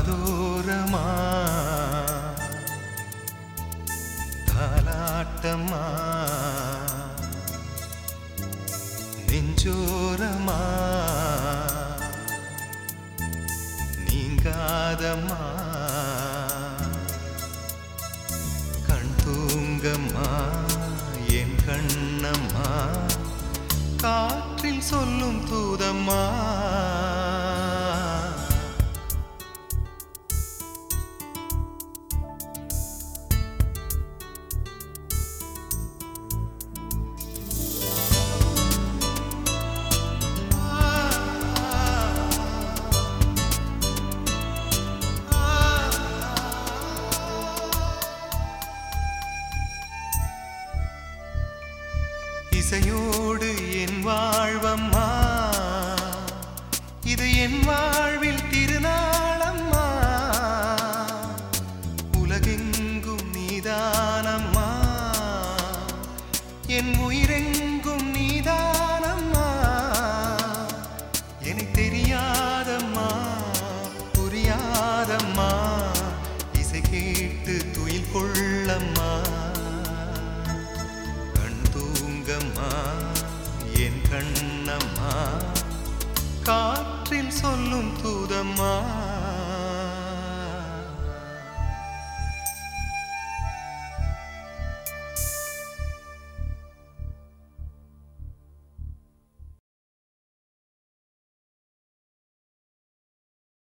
காதோரமா தாலாட்டமா நெஞ்சோரமா நீங்காதம்மா கண் தூங்கம்மா என் கண்ணம்மா காற்றில் சொல்லும் தூதம்மா இசையோடு என் வாழ்வம்மா இது என் வாழ்வில் திருநாளம்மா உலகெங்கும் நீதானம்மா என் உயிரெங்கும் நீதானம்மா எனக்கு தெரியாதம்மா புரியாதம்மா இசை கேட்டு துயில் கொள்ளம்மா கண் தூங்கம்மா என் கண்ணம்மா காற்றில் சொல்லும் தூதம்மா